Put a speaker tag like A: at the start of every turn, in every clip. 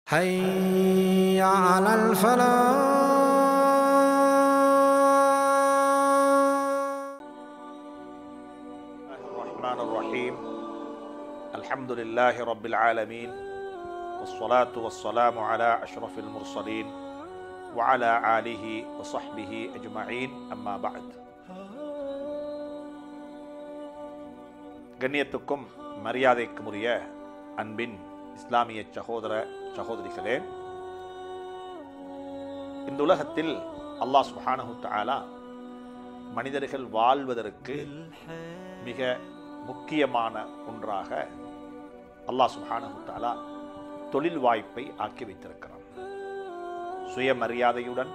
A: حي على الفلاح
B: الله الرحمن الرحيم الحمد لله رب العالمين والصلاة والسلام على أشرف المرسلين وعلى آله وصحبه أجمعين أما بعد கண்ணியத்துக்கும் மரியாதைக்கும் உரிய அன்பின் இஸ்லாமிய சகோதர சகோதரிகளே இந்த உலகத்தில் அல்லாஹ் சுப்ஹானஹு தஆலா மனிதர்கள் வாழ்வதற்கு மிக முக்கியமான ஒன்றாக அல்லாஹ் சுப்ஹானஹு தஆலா தொழில் வாய்ப்பை ஆக்கி வைத்திருக்கிறான் சுயமரியாதையுடன்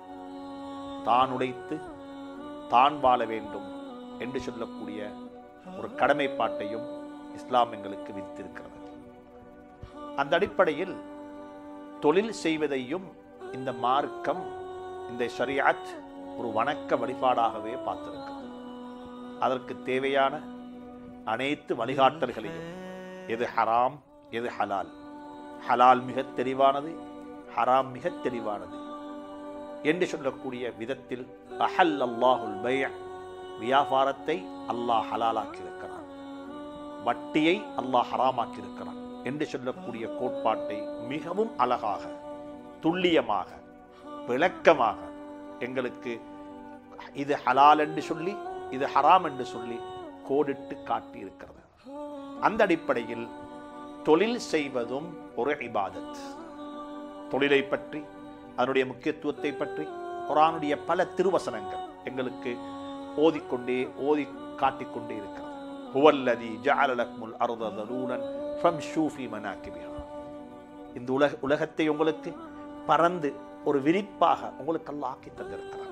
B: தான் உடைத்து தான் வாழ வேண்டும் என்று சொல்லக்கூடிய ஒரு கடமைப்பாட்டையும் இஸ்லாம் எங்களுக்கு விதித்திருக்கிறது அந்த அடிப்படையில் தொழில் செய்வதையும் இந்த மார்க்கம் இந்த ஷரியாத் ஒரு வணக்க வழிபாடாகவே பார்த்திருக்கிறது அதற்கு தேவையான அனைத்து வழிகாட்டல்களையும் எது ஹராம் எது ஹலால் ஹலால் மிக தெளிவானது ஹராம் மிக தெளிவானது என்று சொல்லக்கூடிய விதத்தில் அஹல் அல்லாஹுல் பை வியாபாரத்தை அல்லாஹ் ஹலாலாக்கியிருக்கிறான் வட்டியை அல்லாஹ் ஹராமாக்கியிருக்கிறான் என்று சொல்லக்கூடிய கோட்பாட்டை மிகவும் அழகாக துல்லியமாக விளக்கமாக எங்களுக்கு இது ஹலால் என்று சொல்லி இது ஹராம் என்று சொல்லி கோடிட்டு காட்டியிருக்கிறது அந்த அடிப்படையில் தொழில் செய்வதும் ஒரு இபாதத் தொழிலை பற்றி அதனுடைய முக்கியத்துவத்தை பற்றி குரானுடைய பல திருவசனங்கள் எங்களுக்கு ஓதிக்கொண்டே ஓதி காட்டிக்கொண்டே இருக்கிறது ஹுவல்லதி ஜஅலலக்முல் அர்த தலூலன் ஃபம்ஷூ ஃபீ மனாக்கிபிஹா இந்த உலக உலகத்தை உங்களுக்கு பறந்து ஒரு விரிப்பாக உங்களுக்கு அல்லாஹ் ஆக்கி தந்திருக்கிறார்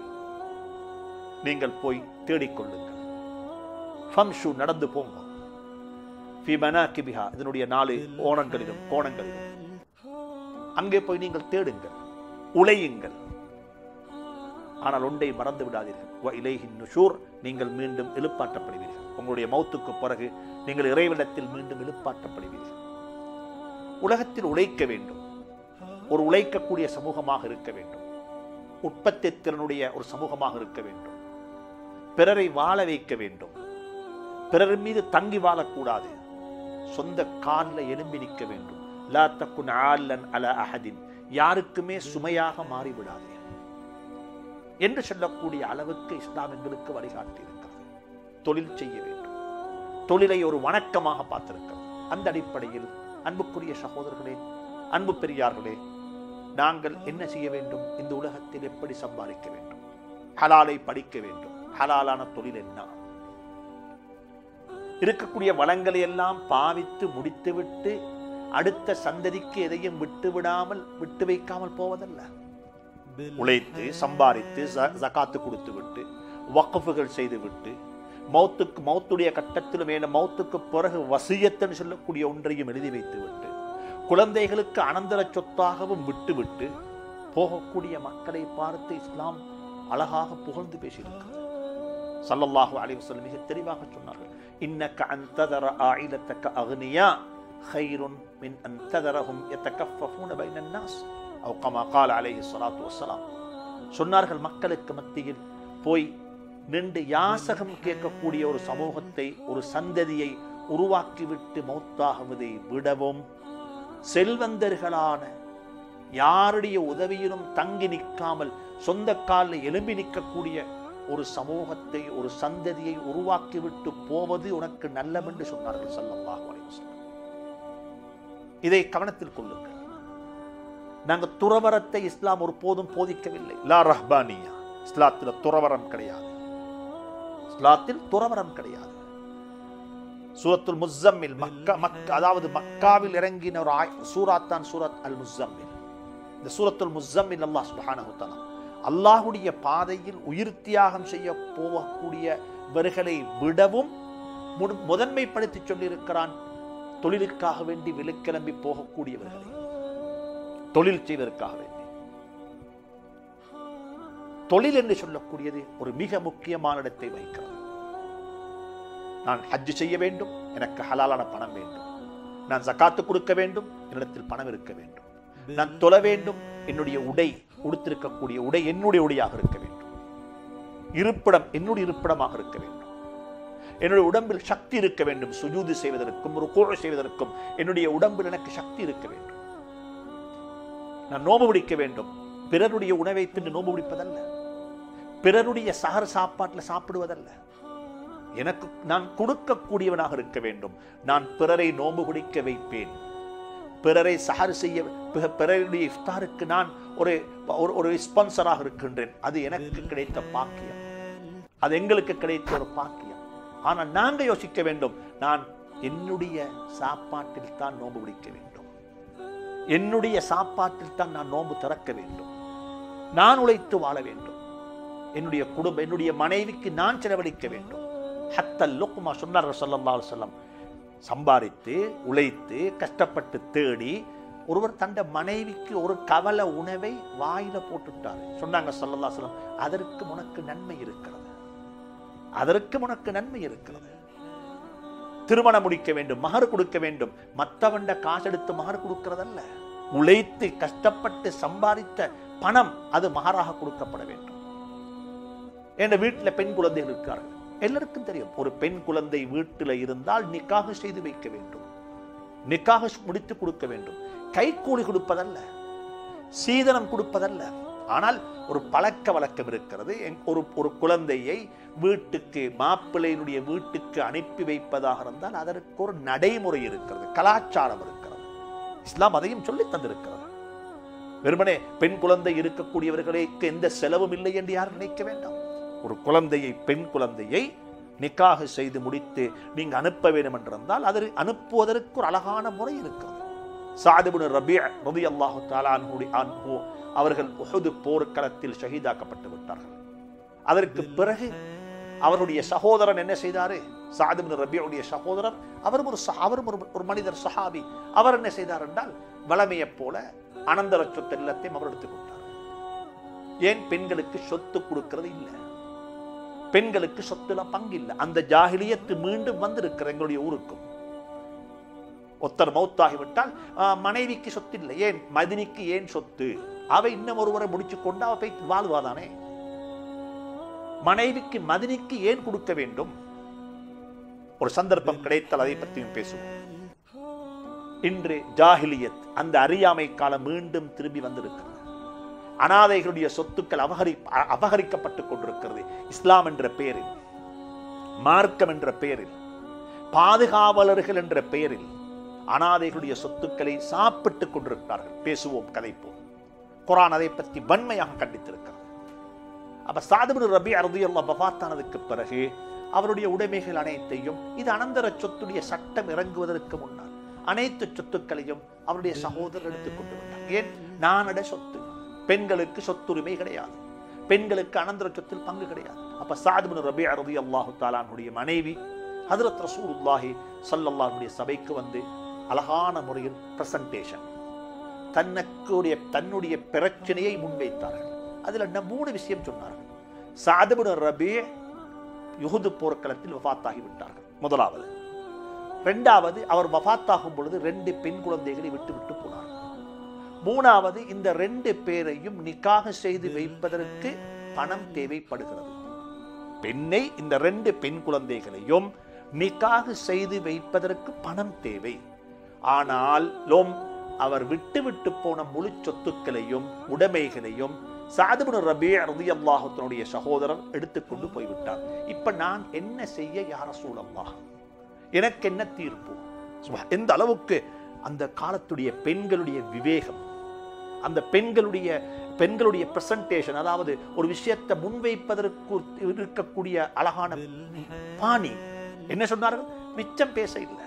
B: நீங்கள் போய் தேடிக்கொள்ளுங்கள் ஃபம்ஷு நடந்து போங்க ஃபி மனாக்கிபிஹா இதனுடைய நாலு ஓணங்களிலும் கோணங்களிலும் அங்கே போய் நீங்கள் தேடுங்கள் உழையுங்கள் ஆனால் ஒன்றை மறந்து விடாதீர்கள் வ இலைஹின் நுஷூர் நீங்கள் மீண்டும் எழுப்பாட்டப்படுவீர்கள் உங்களுடைய மௌத்துக்கு பிறகு நீங்கள் இறைவிடத்தில் மீண்டும் எழுப்பாட்டப்படுவீர்கள் உலகத்தில் உழைக்க வேண்டும் ஒரு உழைக்கக்கூடிய சமூகமாக இருக்க வேண்டும் உற்பத்தி திறனுடைய ஒரு சமூகமாக இருக்க வேண்டும் பிறரை வாழ வைக்க வேண்டும் பிறர் மீது தங்கி வாழக்கூடாது சொந்த காலில் எழும்பி நிற்க வேண்டும் லா தக்குன் ஆல்லன் அல அஹதின் யாருக்குமே சுமையாக மாறிவிடாதே என்று சொல்லக்கூடிய அளவுக்கு இஸ்லாம் எங்களுக்கு வழிகாட்டி இருக்கிறது தொழில் செய்ய வேண்டும் தொழிலை ஒரு வணக்கமாக பார்த்திருக்கிறது அந்த அடிப்படையில் அன்புக்குரிய சகோதரர்களே அன்பு பெரியார்களே நாங்கள் என்ன செய்ய வேண்டும் இந்த உலகத்தில் எப்படி சம்பாதிக்க வேண்டும் ஹலாலை படிக்க வேண்டும் ஹலாலான தொழில் என்ன இருக்கக்கூடிய வளங்களை எல்லாம் பாவித்து முடித்துவிட்டு அடுத்த சந்ததிக்கு எதையும் விட்டு விடாமல் விட்டு வைக்காமல் போவதல்ல உழைத்து சம்பாதித்து ஜகாத்து கொடுத்து விட்டு வக்கஃபுகள் செய்து விட்டு மௌத்துக்கு மௌத்துடைய கட்டத்திலும் மேல மௌத்துக்கு பிறகு வசியத்தன்னு சொல்லக்கூடிய ஒன்றையும் எழுதி வைத்து விட்டு குழந்தைகளுக்கு அனந்தர சொத்தாகவும் விட்டுவிட்டு போகக்கூடிய மக்களை பார்த்து இஸ்லாம் அழகாக புகழ்ந்து பேசியிருக்கிறது சல்லல்லாஹு அலைஹி வஸல்லம் மிக தெளிவாக சொன்னார்கள் இன்னக்க அந்ததர ஆயிலத்தக்க அக்னியா خير من أن تذرهم يتكففون بين الناس أو كما قال عليه الصلاة والسلام சொன்னார்கள் மக்களுக்கு மத்தியில் போய் நின்று யாசகம் கேட்கக்கூடிய ஒரு சமூகத்தை ஒரு சந்ததியை உருவாக்கிவிட்டு மௌத்தாகுவதை விடவும் செல்வந்தர்களான யாருடைய உதவியிலும் தங்கி நிற்காமல் சொந்த காலில் எழும்பி நிற்கக்கூடிய ஒரு சமூகத்தை ஒரு சந்ததியை உருவாக்கிவிட்டு போவது உனக்கு நல்லம் என்று சொன்னார்கள் சல்லல்லாஹு அலைஹி வஸல்லம் இதை கவனத்தில் கொள்ளுங்கள் நாங்கள் துறவரத்தை இஸ்லாம் ஒரு போதும் போதிக்கவில்லை லா ரஹ்பானியா இஸ்லாத்தில் துறவரம் கிடையாது இஸ்லாத்தில் துறவரம் கிடையாது சூரத்துல் முஸ்ஸம்மில் மக்கா மக்க அதாவது மக்காவில் இறங்கின ஒரு ஆய் சூராத்தான் சூரத் அல் முஸ்ஸம்மில் இந்த சூரத்துல் முஸ்ஸம்மில் அல்லாஹ் சுப்ஹானஹு தஆலா அல்லாஹ்வுடைய பாதையில் உயிர் தியாகம் செய்ய போகக்கூடியவர்களை விடவும் முதன்மைப்படுத்தி சொல்லியிருக்கிறான் தொழிலுக்காக வேண்டி விலக்கிளம்பி போகக்கூடியவர்களை தொழில் செய்வதற்காக வேண்டி தொழில் என்று சொல்லக்கூடியது ஒரு மிக முக்கியமான இடத்தை வகிக்கிறது நான் ஹஜ் செய்ய வேண்டும் எனக்கு ஹலாலான பணம் வேண்டும் நான் ஜக்காத்து கொடுக்க வேண்டும் என்னிடத்தில் பணம் இருக்க வேண்டும் நான் தொழ வேண்டும் என்னுடைய உடை உடுத்திருக்கக்கூடிய உடை என்னுடைய உடையாக இருக்க வேண்டும் இருப்பிடம் என்னுடைய இருப்பிடமாக இருக்க வேண்டும் என்னுடைய உடம்பில் சக்தி இருக்க வேண்டும் சுஜூது செய்வதற்கும் ருகூ செய்வதற்கும் என்னுடைய உடம்பில் எனக்கு சக்தி இருக்க வேண்டும் நான் நோம்பு பிடிக்க வேண்டும் பிறருடைய உணவை தின்று நோம்பு பிடிப்பதல்ல பிறருடைய சகர் சாப்பாட்டில் சாப்பிடுவதல்ல எனக்கு நான் கொடுக்கக்கூடியவனாக இருக்க வேண்டும் நான் பிறரை நோம்பு பிடிக்க வைப்பேன் பிறரை சஹர் செய்ய பிற- பிறருடைய இஃப்தாருக்கு நான் ஒரு ஒரு- ஒரு ஸ்பான்சராக இருக்கின்றேன் அது எனக்கு கிடைத்த பாக்கியம் அது எங்களுக்கு கிடைத்த ஒரு பாக்கியம் ஆனால் நாங்க யோசிக்க வேண்டும் நான் என்னுடைய சாப்பாட்டில் தான் நோன்பு பிடிக்க வேண்டும் என்னுடைய சாப்பாட்டில் தான் நான் நோன்பு திறக்க வேண்டும் நான் உழைத்து வாழ வேண்டும் என்னுடைய குடும்பம் என்னுடைய மனைவிக்கு நான் செலவழிக்க வேண்டும் ஹத்தல் லுக்மா சொன்னார் ஸல்லல்லாஹு அலைஹி வஸல்லம் சம்பாதித்து உழைத்து கஷ்டப்பட்டு தேடி ஒருவர் தந்த மனைவிக்கு ஒரு கவல உணவை வாயில போட்டுட்டார் சொன்னாங்க ஸல்லல்லாஹு அலைஹி வஸல்லம் அதற்கு உனக்கு நன்மை இருக்கிறது அதற்கு உனக்கு நன்மை இருக்கிறது திருமணம் முடிக்க வேண்டும் மகர் கொடுக்க வேண்டும் மத்தவண்ட காசெடுத்து மகர் கொடுக்கிறதல்ல உழைத்து கஷ்டப்பட்டு சம்பாதித்த பணம் அது மகராக கொடுக்கப்பட வேண்டும் என் வீட்டில் பெண் குழந்தைகள் இருக்கார்கள் எல்லாருக்கும் தெரியும் ஒரு பெண் குழந்தை வீட்டில் இருந்தால் நிக்காக செய்து வைக்க வேண்டும் நிக்காக முடித்து கொடுக்க வேண்டும் கைக்கூலி கொடுப்பதல்ல சீதனம் கொடுப்பதல்ல ஆனால் ஒரு பழக்க வழக்கம் இருக்கிறது எங்- ஒரு ஒரு குழந்தையை வீட்டுக்கு மாப்பிள்ளையினுடைய வீட்டுக்கு அனுப்பி வைப்பதாக இருந்தால் அதற்கு ஒரு நடைமுறை இருக்கிறது கலாச்சாரம் இருக்கிறது இஸ்லாம் அதையும் சொல்லி தந்திருக்கிறது வெறுமனே பெண் குழந்தை இருக்கக்கூடியவர்களுக்கு எந்த செலவும் இல்லை என்று யாரும் நினைக்க வேண்டாம் ஒரு குழந்தையை பெண் குழந்தையை நிக்காக செய்து முடித்து நீங்க அனுப்ப வேண்டும் என்றிருந்தால் அதை அனுப்புவதற்கு ஒரு அழகான முறை இருக்கிறது சாதிபுன் ரபி ரபி அல்லாஹு அன்ஹு அவர்கள் உஹது போர்க்களத்தில் ஷஹீதாக்கப்பட்டு விட்டார்கள் அதற்கு பிறகு அவருடைய சகோதரன் என்ன செய்தாரு சாதிபின் ரபியுடைய சகோதரர் அவரும் ஒரு சஹா- அவரும் ஒரு ஒரு மனிதர் சஹாபி அவர் என்ன செய்தார் என்றால் வளமையைப் போல அனந்தர சொத்து எல்லாத்தையும் அவர் எடுத்துக் கொண்டார் ஏன் பெண்களுக்கு சொத்து கொடுக்கிறது இல்லை பெண்களுக்கு சொத்துல பங்கு இல்லை அந்த ஜாகிலியத்து மீண்டும் வந்திருக்கிற எங்களுடைய ஊருக்கும் ஒருத்தர் மௌத்தாகிவிட்டால் ஆ, மனைவிக்கு சொத்து இல்லை ஏன் மதினிக்கு ஏன் சொத்து அவ இன்னும் ஒருவரை முடிச்சு கொண்டு அவ போய் வாழ்வாதானே மனைவிக்கு மதினிக்கு ஏன் கொடுக்க வேண்டும் ஒரு சந்தர்ப்பம் கிடைத்தால் அதை பற்றியும் பேசுவோம் இன்று ஜாஹிலியத் அந்த அறியாமை காலம் மீண்டும் திரும்பி வந்திருக்கிறது அனாதைகளுடைய சொத்துக்கள் அபகரி அ- அபகரிக்கப்பட்டுக் கொண்டிருக்கிறது இஸ்லாம் என்ற பெயரில் மார்க்கம் என்ற பெயரில் பாதுகாவலர்கள் என்ற பெயரில் அனாதைகளுடைய சொத்துக்களை சாப்பிட்டுக் கொண்டிருக்கிறார்கள் பேசுவோம் கதைப்போம் குரான் அதை பற்றி வன்மையாக கண்டித்திருக்கிறது அப்ப சாதுபு ரபி அறுதி அல்லா வஃபாத்தானதுக்கு பிறகு அவருடைய உடைமைகள் அனைத்தையும் இது அனந்தர சொத்துடைய சட்டம் இறங்குவதற்கு முன்னால் அனைத்து சொத்துக்களையும் அவருடைய சகோதரர் எடுத்துக் கொண்டு விட்டார் ஏன் நானட சொத்து பெண்களுக்கு சொத்துரிமை கிடையாது பெண்களுக்கு அனந்தர சொத்தில் பங்கு கிடையாது அப்ப சாதுபு ரபி அறுதி அல்லாஹு தாலானுடைய மனைவி ஹதரத் ரசூலுல்லாஹி ஸல்லல்லாஹுடைய சபைக்கு வந்து அழகான முறையில் பிரசன்டேஷன் தன்னுடைய தன்னுடைய பிரச்சனையை முன்வைத்தார்கள் அதுல என்ன மூணு விஷயம் சொன்னார்கள் சாதுபுன் ரபி யுகுது போர்க்களத்தில் வஃபாத்தாகி விட்டார்கள் முதலாவது ரெண்டாவது அவர் வஃபாத்தாகும் பொழுது ரெண்டு பெண் குழந்தைகளை விட்டு விட்டு போனார் மூணாவது இந்த ரெண்டு பேரையும் நிக்காக செய்து வைப்பதற்கு பணம் தேவைப்படுகிறது பெண்ணை இந்த ரெண்டு பெண் குழந்தைகளையும் நிக்காக செய்து வைப்பதற்கு பணம் தேவை ஆனால் லோம் அவர் விட்டு விட்டு போன முழு சொத்துக்களையும் உடைமைகளையும் சாதுபுன் ரபி ரதியல்லாஹுத்தனுடைய சகோதரர் எடுத்துக்கொண்டு போய்விட்டார் இப்ப நான் என்ன செய்ய யார சூழல்லாஹ் எனக்கு என்ன தீர்ப்பு சுபஹ். எந்த அளவுக்கு அந்த காலத்துடைய பெண்களுடைய விவேகம் அந்த பெண்களுடைய பெண்களுடைய பிரசன்டேஷன் அதாவது ஒரு விஷயத்தை முன்வைப்பதற்கு இருக்கக்கூடிய அழகான பாணி என்ன சொன்னார்கள் மிச்சம் பேச இல்லை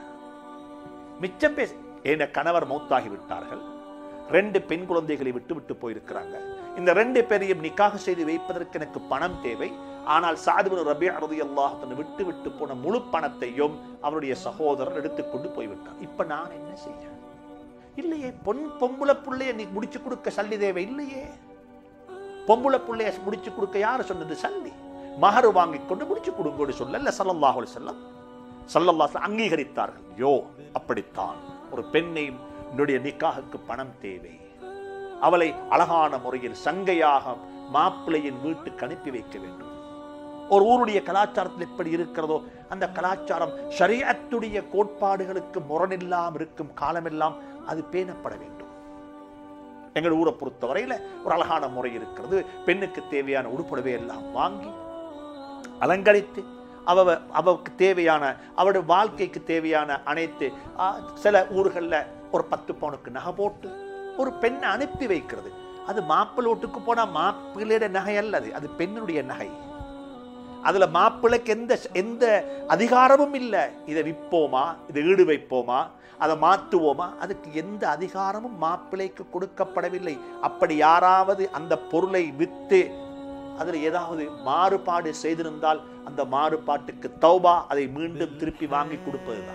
B: மிச்சம் பேச என் கணவர் மௌத்தாகி விட்டார்கள் ரெண்டு பெண் குழந்தைகளை விட்டு விட்டு போயிருக்கிறாங்க இந்த ரெண்டு பேரையும் நிக்காக செய்து வைப்பதற்கு எனக்கு பணம் தேவை ஆனால் சாதுபுன் ரபி அறுதி அல்லாஹ் விட்டு விட்டு போன முழு பணத்தையும் அவருடைய சகோதரர் எடுத்துக்கொண்டு போய்விட்டார் இப்ப நான் என்ன செய்ய இல்லையே பொன் பொம்புல புள்ளைய நீ முடிச்சு கொடுக்க சல்லி தேவை இல்லையே பொம்புல புள்ளைய முடிச்சு கொடுக்க யாரு சொன்னது சல்லி மகரு வாங்கி கொண்டு முடிச்சு கொடுங்கோடு சொல்லல சல்லல்லாஹு அலைஹி வஸல்லம் சல்லல்லாஹு அலைஹி அங்கீகரித்தார்கள் யோ அப்படித்தான் ஒரு பெண்ணை என்னுடைய நிக்காகுக்கு பணம் தேவை அவளை அழகான முறையில் சங்கையாக மாப்பிள்ளையின் வீட்டுக்கு அனுப்பி வைக்க வேண்டும் ஒரு ஊருடைய கலாச்சாரத்தில் எப்படி இருக்கிறதோ அந்த கலாச்சாரம் ஷரியத்துடைய கோட்பாடுகளுக்கு முரணில்லாம் இருக்கும் காலமெல்லாம் அது பேணப்பட வேண்டும் எங்கள் ஊரை பொறுத்தவரையில ஒரு அழகான முறை இருக்கிறது பெண்ணுக்கு தேவையான உடுப்புடவை எல்லாம் வாங்கி அலங்கரித்து அவ அவருக்கு தேவையான அவருடைய வாழ்க்கைக்கு தேவையான அனைத்து ஆ, சில ஊர்களில் ஒரு பத்து பவுனுக்கு நகை போட்டு ஒரு பெண்ணை அனுப்பி வைக்கிறது அது மாப்பிள்ளோட்டுக்கு போனா மாப்பிள்ளையோட நகை அல்ல அது அது பெண்ணுடைய நகை அதுல மாப்பிள்ளைக்கு எந்த எந்த அதிகாரமும் இல்லை இதை விற்போமா இதை ஈடு வைப்போமா அதை மாற்றுவோமா அதுக்கு எந்த அதிகாரமும் மாப்பிள்ளைக்கு கொடுக்கப்படவில்லை அப்படி யாராவது அந்த பொருளை வித்து அதில் ஏதாவது மாறுபாடு செய்திருந்தால் அந்த மாறுபாட்டுக்கு தௌபா அதை மீண்டும் திருப்பி வாங்கி கொடுப்பதுதான்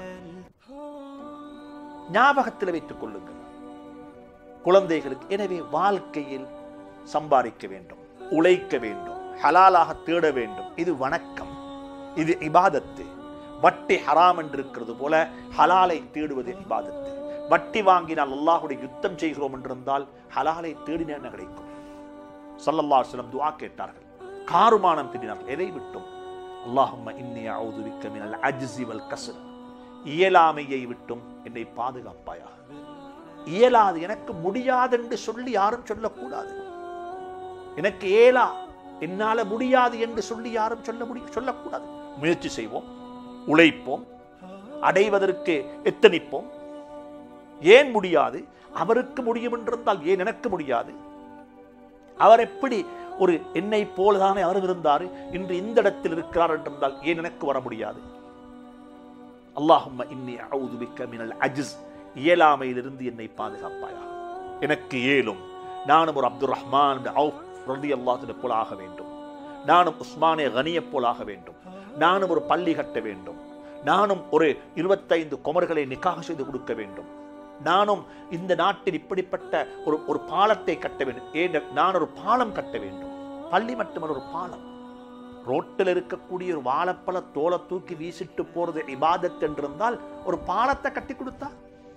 B: ஞாபகத்தில் வைத்துக் கொள்ளுங்கள் குழந்தைகளுக்கு எனவே வாழ்க்கையில் சம்பாதிக்க வேண்டும் உழைக்க வேண்டும் ஹலாலாக தேட வேண்டும் இது வணக்கம் இது இபாதத்து வட்டி ஹராம் என்று இருக்கிறது போல ஹலாலை தேடுவது இபாதத்து வட்டி வாங்கினால் அல்லாஹுடைய யுத்தம் செய்கிறோம் என்றிருந்தால் ஹலாலை தேடின என்ன கிடைக்கும் சல்லல்லா சிலம் துஆ கேட்டார்கள் காருமானம் திட்டினார்கள் எதை விட்டும் அல்லாஹும்ம இன்னி அவுது பிக்க மினல் அஜ்ஸி வல் கஸ்ர் இயலாமையை விட்டும் என்னை பாதுகாப்பாயாக இயலாது எனக்கு முடியாது என்று சொல்லி யாரும் சொல்லக்கூடாது எனக்கு ஏலா என்னால முடியாது என்று சொல்லி யாரும் சொல்ல முடியும் சொல்லக்கூடாது முயற்சி செய்வோம் உழைப்போம் அடைவதற்கு எத்தனிப்போம் ஏன் முடியாது அவருக்கு முடியும் என்றிருந்தால் ஏன் எனக்கு முடியாது அவர் எப்படி ஒரு என்னை போலதானே அவர் இருந்தார் இன்று இந்த இடத்தில் இருக்கிறார் என்றிருந்தால் ஏன் எனக்கு வர முடியாது அல்லாஹும்ம இன்னி அவுது பிக்க மினல் அஜிஸ் இயலாமையிலிருந்து என்னை பாதுகாப்பாயா எனக்கு ஏலும் நானும் ஒரு அப்துல் ரஹ்மான் அவுஃப் ரதி அல்லாஹினை போல ஆக வேண்டும் நானும் உஸ்மானே கனியைப் போல் ஆக வேண்டும் நானும் ஒரு பள்ளி கட்ட வேண்டும் நானும் ஒரு இருபத்தைந்து குமர்களை நிக்காக செய்து கொடுக்க வேண்டும் நானும் இந்த நாட்டில் இப்படிப்பட்ட ஒரு ஒரு பாலத்தை கட்ட வேண்டும் ஏன் நான் ஒரு பாலம் கட்ட வேண்டும் பள்ளி மட்டுமல்ல ஒரு பாலம் ரோட்டில் இருக்கக்கூடிய ஒரு வாழைப்பழ தோலை தூக்கி வீசிட்டு போறது இபாதத் என்றிருந்தால் ஒரு பாலத்தை கட்டி கொடுத்தா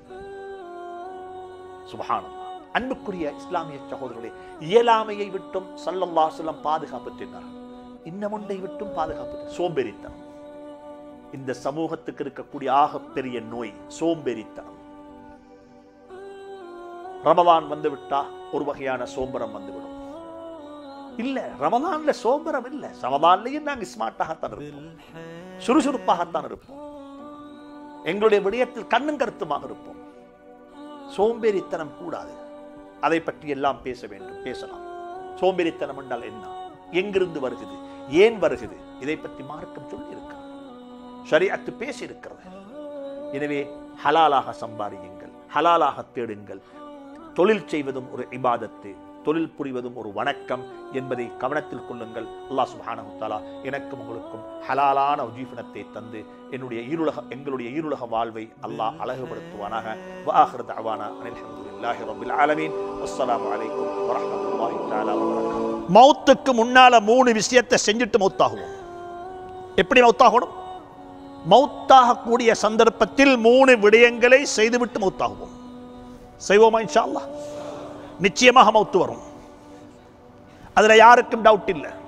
B: சுபஹானல்லாஹ் அன்புக்குரிய இஸ்லாமிய சகோதரர்களே இயலாமையை விட்டும் சல்லல்லா செல்லம் பாதுகாப்பு தின்னார் இன்னமுண்டை விட்டும் பாதுகாப்பு சோம்பேறித்தனம் இந்த சமூகத்துக்கு இருக்கக்கூடிய ஆகப்பெரிய நோய் சோம்பேறித்தனம் ரமலான் வந்து விட்டா ஒரு வகையான சோம்பரம் வந்துவிடும் இல்ல ரமலான்ல சோம்பரம் இல்ல ரமலான்லயும் நாங்க ஸ்மார்ட்டாகத்தான் இருப்போம் சுறுசுறுப்பாகத்தான் இருப்போம் எங்களுடைய விடயத்தில் கண்ணும் கருத்துமாக இருப்போம் சோம்பேறித்தனம் கூடாது அதை பற்றி எல்லாம் பேச வேண்டும் பேசலாம் சோம்பேறித்தனம் என்றால் என்ன எங்கிருந்து வருகிறது ஏன் வருகிறது இதை பற்றி மார்க்கம் சொல்லி இருக்கிறது ஷரியத்து பேசி இருக்கிறது எனவே ஹலாலாக சம்பாதியுங்கள் ஹலாலாக தேடுங்கள் தொழில் செய்வதும் ஒரு இபாதத்து தொழில் புரிவதும் ஒரு வணக்கம் என்பதை கவனத்தில் கொள்ளுங்கள் அல்லாஹ் சுப்ஹானஹு தஆலா எனக்கும் உங்களுக்கும் ஹலாலான உஜீவனத்தை தந்து என்னுடைய ஈருலக எங்களுடைய ஈருலக வாழ்வை அல்லாஹ் அழகுபடுத்துவானாக வாஹிர் தஅவானா அனில் ஹம்துலில்லாஹி ரப்பில் ஆலமீன் அஸ்ஸலாமு அலைக்கும் வரஹ்மத்துல்லாஹி தஆலா வபரகாத்துஹு மௌத்துக்கு முன்னால மூணு விஷயத்தை செஞ்சுட்டு மௌத்தாகுவோம் எப்படி மௌத்தாகணும் மௌத்தாகக்கூடிய சந்தர்ப்பத்தில் மூணு விடயங்களை செய்துவிட்டு மௌத்தாகுவோம் செய்வோமா இன்ஷா அல்லாஹ் நிச்சயமாக மௌத்து வரும் அதுல யாருக்கும் டவுட் இல்லை